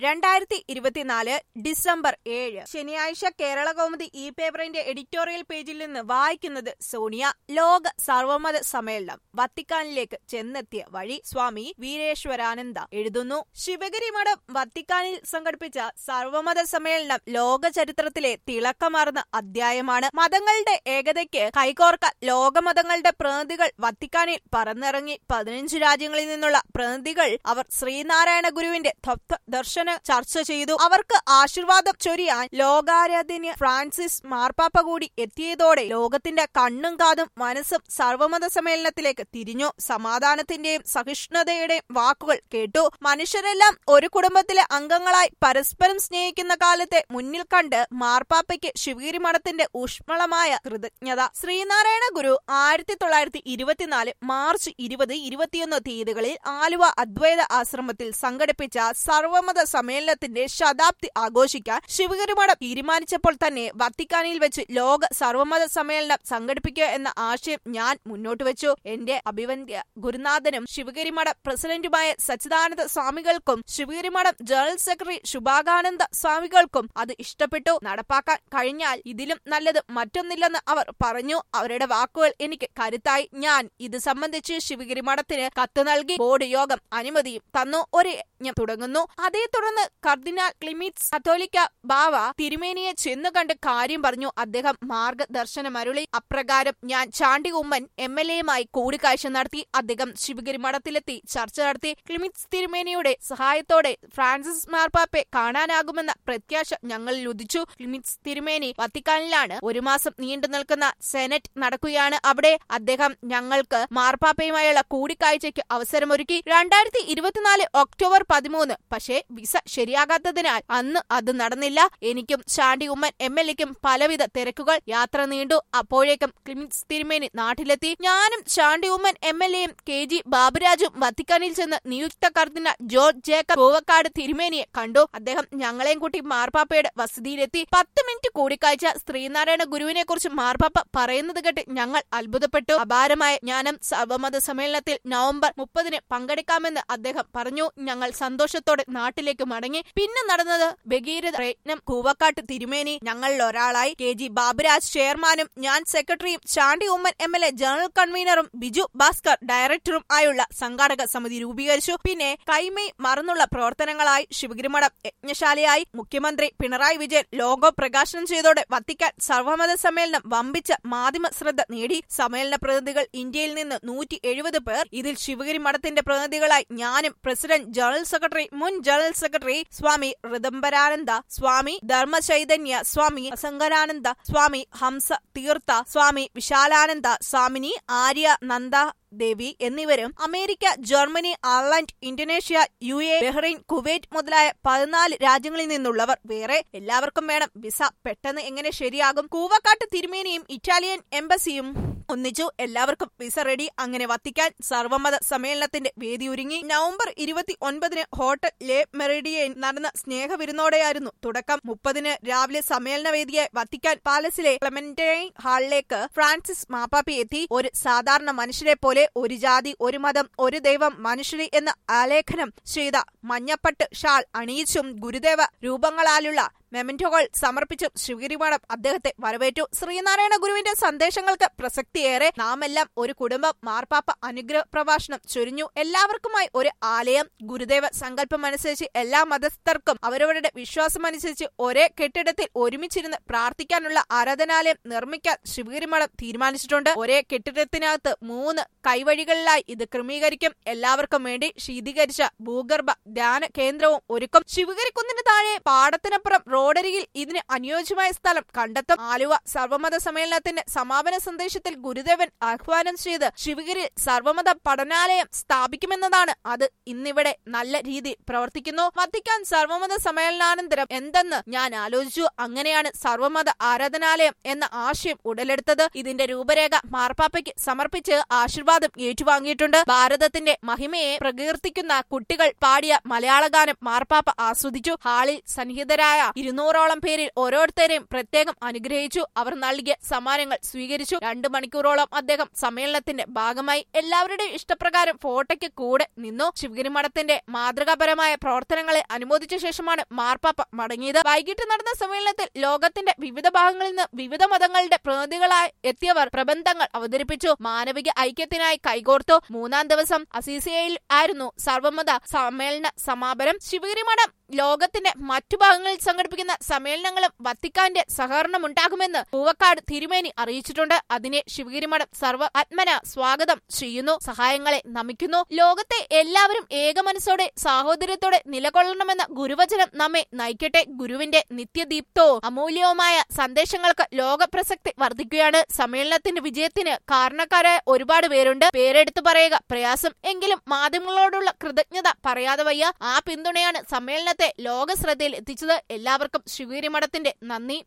രണ്ടായിരത്തി ഇരുപത്തിനാല് ഡിസംബർ ഏഴ് ശനിയാഴ്ച കേരള കൗമുദി ഈ പേപ്പറിന്റെ എഡിറ്റോറിയൽ പേജിൽ നിന്ന് വായിക്കുന്നത് സോണിയ ലോക സർവമത സമ്മേളനം വത്തിക്കാനിലേക്ക് ചെന്നെത്തിയ വഴി സ്വാമി വീരേശ്വരാനന്ദ എഴുതുന്നു ശിവഗിരി മഠം വത്തിക്കാനിൽ സംഘടിപ്പിച്ച സർവമത സമ്മേളനം ലോക ചരിത്രത്തിലെ തിളക്കമാർന്ന അധ്യായമാണ് മതങ്ങളുടെ ഏകതയ്ക്ക് കൈകോർക്കാൻ ലോകമതങ്ങളുടെ പ്രതിനിധികൾ വത്തിക്കാനിൽ പറന്നിറങ്ങി പതിനഞ്ച് രാജ്യങ്ങളിൽ നിന്നുള്ള പ്രതിനിധികൾ അവർ ശ്രീനാരായണ ഗുരുവിന്റെ തത്വ ദർശന ചർച്ച ചെയ്തു അവർക്ക് ആശീർവാദം ചൊരിയാൻ ലോകാരാധ്യന് ഫ്രാൻസിസ് മാർപ്പാപ്പ കൂടി എത്തിയതോടെ ലോകത്തിന്റെ കണ്ണും കാതും മനസ്സും സർവമത സമ്മേളനത്തിലേക്ക് തിരിഞ്ഞു സമാധാനത്തിന്റെയും സഹിഷ്ണുതയുടെയും വാക്കുകൾ കേട്ടു മനുഷ്യരെല്ലാം ഒരു കുടുംബത്തിലെ അംഗങ്ങളായി പരസ്പരം സ്നേഹിക്കുന്ന കാലത്തെ മുന്നിൽ കണ്ട് മാർപ്പാപ്പയ്ക്ക് ശിവഗിരി മഠത്തിന്റെ ഊഷ്മളമായ കൃതജ്ഞത ശ്രീനാരായണ ഗുരു ആയിരത്തി തൊള്ളായിരത്തി ഇരുപത്തിനാല് മാർച്ച് ഇരുപത് ഇരുപത്തിയൊന്ന് തീയതികളിൽ ആലുവ അദ്വൈത ആശ്രമത്തിൽ സംഘടിപ്പിച്ച സർവമത സമ്മേളനത്തിന്റെ ശതാബ്ദി ആഘോഷിക്കാൻ ശിവഗിരി മഠം തീരുമാനിച്ചപ്പോൾ തന്നെ വത്തിക്കാനിൽ വെച്ച് ലോക സർവമത സമ്മേളനം സംഘടിപ്പിക്കുക എന്ന ആശയം ഞാൻ മുന്നോട്ട് വെച്ചു എന്റെ അഭിവന്ദ്യ ഗുരുനാഥനും ശിവഗിരി മഠം പ്രസിഡന്റുമായ സച്ചിദാനന്ദ സ്വാമികൾക്കും ശിവഗിരി മഠം ജനറൽ സെക്രട്ടറി ശുഭാകാനന്ദ സ്വാമികൾക്കും അത് ഇഷ്ടപ്പെട്ടു നടപ്പാക്കാൻ കഴിഞ്ഞാൽ ഇതിലും നല്ലത് മറ്റൊന്നില്ലെന്ന് അവർ പറഞ്ഞു അവരുടെ വാക്കുകൾ എനിക്ക് കരുത്തായി ഞാൻ ഇത് സംബന്ധിച്ച് ശിവഗിരി മഠത്തിന് കത്ത് നൽകി ബോർഡ് യോഗം അനുമതിയും തന്നു ഒരു യജ്ഞം തുടങ്ങുന്നു അതേ തുടർന്ന് കർദിനാൾ ക്ലിമിറ്റ്സ് കത്തോലിക്ക ബാവ തിരുമേനിയെ ചെന്നു കണ്ട് കാര്യം പറഞ്ഞു അദ്ദേഹം മാർഗദർശനമരുളി അപ്രകാരം ഞാൻ ചാണ്ടി ഉമ്മൻ എം എൽ എയുമായി കൂടിക്കാഴ്ച നടത്തി അദ്ദേഹം ശിവഗിരി മഠത്തിലെത്തി ചർച്ച നടത്തി ക്ലിമിറ്റ്സ് തിരുമേനിയുടെ സഹായത്തോടെ ഫ്രാൻസിസ് മാർപ്പാപ്പെ കാണാനാകുമെന്ന പ്രത്യാശ ഞങ്ങളിൽ ഉദിച്ചു ക്ലിമിറ്റ്സ് തിരുമേനി വത്തിക്കാനിലാണ് ഒരു മാസം നീണ്ടു നിൽക്കുന്ന സെനറ്റ് നടക്കുകയാണ് അവിടെ അദ്ദേഹം ഞങ്ങൾക്ക് മാർപ്പാപ്പയുമായുള്ള കൂടിക്കാഴ്ചയ്ക്ക് അവസരമൊരുക്കി രണ്ടായിരത്തി ഇരുപത്തിനാല് ഒക്ടോബർ പതിമൂന്ന് പക്ഷേ വിസ ശരിയാകാത്തതിനാൽ അന്ന് അത് നടന്നില്ല എനിക്കും ചാണ്ടി ഉമ്മൻ എം എൽ എക്കും പലവിധ തിരക്കുകൾ യാത്ര നീണ്ടു അപ്പോഴേക്കും ക്ലിമിറ്റ്സ് തിരുമേനി നാട്ടിലെത്തി ഞാനും ചാണ്ടി ഉമ്മൻ എം എൽ എയും കെ ജി ബാബുരാജും വത്തിക്കാനിൽ ചെന്ന് നിയുക്ത കർദിനാൾ ജോർജ് ജേക്കബ് പൂവക്കാട് തിരുമേനിയെ കണ്ടു അദ്ദേഹം ഞങ്ങളെയും കൂട്ടി മാർപ്പാപ്പയുടെ വസതിയിലെത്തി പത്ത് മിനിറ്റ് കൂടിക്കാഴ്ച ശ്രീനാരായണ ഗുരുവിനെ കുറിച്ച് മാർപ്പാപ്പ പറയുന്നത് കേട്ട് ഞങ്ങൾ അത്ഭുതപ്പെട്ടു അപാരമായ ജ്ഞാനം സർവമത സമ്മേളനത്തിൽ നവംബർ മുപ്പതിന് പങ്കെടുക്കാമെന്ന് അദ്ദേഹം പറഞ്ഞു ഞങ്ങൾ സന്തോഷത്തോടെ നാട്ടിലേക്ക് മടങ്ങി പിന്നെ നടന്നത് ഭഗീരഥ പ്രയത്നം കൂവക്കാട്ട് തിരുമേനി ഞങ്ങളിൽ ഒരാളായി കെ ജി ബാബുരാജ് ചെയർമാനും ഞാൻ സെക്രട്ടറിയും Chandy Oommen M L A general കൺവീനറും ബിജു ഭാസ്കർ ഡയറക്ടറും ആയുള്ള സംഘാടക സമിതി രൂപീകരിച്ചു പിന്നെ കൈമൈ മറന്നുള്ള പ്രവർത്തനങ്ങളായി ശിവഗിരിമഠം യജ്ഞശാലയായി മുഖ്യമന്ത്രി പിണറായി വിജയൻ ലോഗോ പ്രകാശനം ചെയ്തോടെ വത്തിക്കാൻ സർവമത സമ്മേളനം വമ്പിച്ച മാധ്യമ ശ്രദ്ധ നേടി സമ്മേളന പ്രതിനിധികൾ ഇന്ത്യയിൽ നിന്ന് നൂറ്റി എഴുപത് പേർ ഇതിൽ ശിവഗിരി മഠത്തിന്റെ പ്രതിനിധികളായി ഞാനും പ്രസിഡന്റ് ജനറൽ സെക്രട്ടറി മുൻ ജനറൽ സെക്രട്ടറി സ്വാമി ഋദംബരാനന്ദ സ്വാമി ധർമ്മചൈതന്യ സ്വാമി അസംഗരാനന്ദ സ്വാമി ഹംസ തീർത്ഥ സ്വാമി വിശാലാനന്ദ സ്വാമിനി ആര്യ നന്ദ ദേവി എന്നിവരും America Germany Ireland Indonesia U A Bahrain Kuwait മുതലായ പതിനാല് രാജ്യങ്ങളിൽ നിന്നുള്ളവർ വേറെ എല്ലാവർക്കും വേണം വിസ പെട്ടെന്ന് എങ്ങനെ ശരിയാകും കൂവക്കാട്ട് തിരുമേനിയും ഇറ്റാലിയൻ എംബസിയും ഒന്നിച്ചു എല്ലാവർക്കും വിസ റെഡി അങ്ങനെ വത്തിക്കാൻ സർവമത സമ്മേളനത്തിന്റെ വേദി ഒരുങ്ങി നവംബർ ഇരുപത്തി ഒൻപതിന് ഹോട്ടൽ ലെ മെറിഡിയൻ നടന്ന സ്നേഹവിരുന്നോടെയായിരുന്നു തുടക്കം മുപ്പതിന് രാവിലെ സമ്മേളന വേദിയായ വത്തിക്കാൻ പാലസിലെ ക്ലെമന്റൈൻ ഹാളിലേക്ക് ഫ്രാൻസിസ് മാപ്പാപ്പി എത്തി ഒരു സാധാരണ മനുഷ്യരെ പോലെ ഒരു ജാതി ഒരു മതം ഒരു ദൈവം മനുഷ്യരെ എന്ന് ആലേഖനം ചെയ്ത മഞ്ഞപ്പട്ട് ഷാൾ അണിയിച്ചും ഗുരുദേവ രൂപങ്ങളാലുള്ള മെമന്റോകൾ സമർപ്പിച്ചും ശിവഗിരിമഠം അദ്ദേഹത്തെ വരവേറ്റു ശ്രീനാരായണ ഗുരുവിന്റെ സന്ദേശങ്ങൾക്ക് പ്രസക്തിയേറെ നാമെല്ലാം ഒരു കുടുംബം മാർപ്പാപ്പ അനുഗ്രഹ പ്രഭാഷണം ചൊരിഞ്ഞു എല്ലാവർക്കുമായി ഒരു ആലയം ഗുരുദേവ സങ്കല്പം അനുസരിച്ച് എല്ലാ മതസ്ഥർക്കും അവരവരുടെ വിശ്വാസമനുസരിച്ച് ഒരേ കെട്ടിടത്തിൽ ഒരുമിച്ചിരുന്ന് പ്രാർത്ഥിക്കാനുള്ള ആരാധനാലയം നിർമ്മിക്കാൻ ശിവഗിരിമഠം തീരുമാനിച്ചിട്ടുണ്ട് ഒരേ കെട്ടിടത്തിനകത്ത് മൂന്ന് കൈവഴികളിലായി ഇത് ക്രമീകരിക്കും എല്ലാവർക്കും വേണ്ടി ശീതീകരിച്ച ഭൂഗർഭ ധ്യാന കേന്ദ്രവും ഒരുക്കും ശിവഗിരിക്കുന്നിന് താഴെ പാടത്തിനപ്പുറം റോഡരികിൽ ഇതിന് അനുയോജ്യമായ സ്ഥലം കണ്ടെത്തും ആലുവ സർവമത സമ്മേളനത്തിന്റെ സമാപന സന്ദേശത്തിൽ ഗുരുദേവൻ ആഹ്വാനം ചെയ്ത് ശിവഗിരിയിൽ സർവമത പഠനാലയം സ്ഥാപിക്കുമെന്നതാണ് അത് ഇന്നിവിടെ നല്ല രീതിയിൽ പ്രവർത്തിക്കുന്നു വത്തിക്കാൻ സർവമത സമ്മേളനാനന്തരം എന്തെന്ന് ഞാൻ ആലോചിച്ചു അങ്ങനെയാണ് സർവമത ആരാധനാലയം എന്ന ആശയം ഉടലെടുത്തത് ഇതിന്റെ രൂപരേഖ മാർപ്പാപ്പയ്ക്ക് സമർപ്പിച്ച് ആശീർവാദം ഏറ്റുവാങ്ങിയിട്ടുണ്ട് ഭാരതത്തിന്റെ മഹിമയെ പ്രകീർത്തിക്കുന്ന കുട്ടികൾ പാടിയ മലയാള ഗാനം മാർപ്പാപ്പ ആസ്വദിച്ചു ഹാളിൽ സന്നിഹിതരായ ഇരുന്നൂറോളം പേരിൽ ഓരോരുത്തരെയും പ്രത്യേകം അനുഗ്രഹിച്ചു അവർ നൽകിയ സമ്മാനങ്ങൾ സ്വീകരിച്ചു രണ്ടു മണിക്കൂറോളം അദ്ദേഹം സമ്മേളനത്തിന്റെ ഭാഗമായി എല്ലാവരുടെയും ഇഷ്ടപ്രകാരം ഫോട്ടോയ്ക്ക് കൂടെ നിന്നു ശിവഗിരി മഠത്തിന്റെ മാതൃകാപരമായ പ്രവർത്തനങ്ങളെ അനുമോദിച്ച ശേഷമാണ് മാർപ്പാപ്പ മടങ്ങിയത് വൈകിട്ട് നടന്ന സമ്മേളനത്തിൽ ലോകത്തിന്റെ വിവിധ ഭാഗങ്ങളിൽ നിന്ന് വിവിധ മതങ്ങളുടെ പ്രതിനിധികളായി എത്തിയവർ പ്രബന്ധങ്ങൾ അവതരിപ്പിച്ചു മാനവിക ഐക്യത്തിനായി കൈകോർത്തു മൂന്നാം ദിവസം അസീസിയയിൽ ആയിരുന്നു സർവമത സമ്മേളന സമാപനം ശിവഗിരി മഠം ലോകത്തിന്റെ മറ്റു ഭാഗങ്ങളിൽ സംഘടിപ്പിക്കുന്ന സമ്മേളനങ്ങളും വത്തിക്കാന്റെ സഹകരണമുണ്ടാകുമെന്ന് പൂവക്കാട് തിരുമേനി അറിയിച്ചിട്ടുണ്ട് അതിനെ ശിവഗിരി മഠം സർവ ആത്മന സ്വാഗതം ചെയ്യുന്നു സഹായങ്ങളെ നമിക്കുന്നു ലോകത്തെ എല്ലാവരും ഏകമനസ്സോടെ സാഹോദര്യത്തോടെ നിലകൊള്ളണമെന്ന ഗുരുവചനം നമ്മെ നയിക്കട്ടെ ഗുരുവിന്റെ നിത്യദീപ്തവും അമൂല്യവുമായ സന്ദേശങ്ങൾക്ക് ലോക പ്രസക്തി വർദ്ധിക്കുകയാണ് സമ്മേളനത്തിന്റെ വിജയത്തിന് കാരണക്കാരായ ഒരുപാട് പേരുണ്ട് പേരെടുത്തു പറയുക പ്രയാസം എങ്കിലും മാധ്യമങ്ങളോടുള്ള കൃതജ്ഞത പറയാതെ വയ്യ ആ പിന്തുണയാണ് സമ്മേളനത്തെ ലോക ശ്രദ്ധയിൽ എത്തിച്ചത് എല്ലാവർക്കും ശിവഗിരി മഠത്തിന്റെ നന്ദി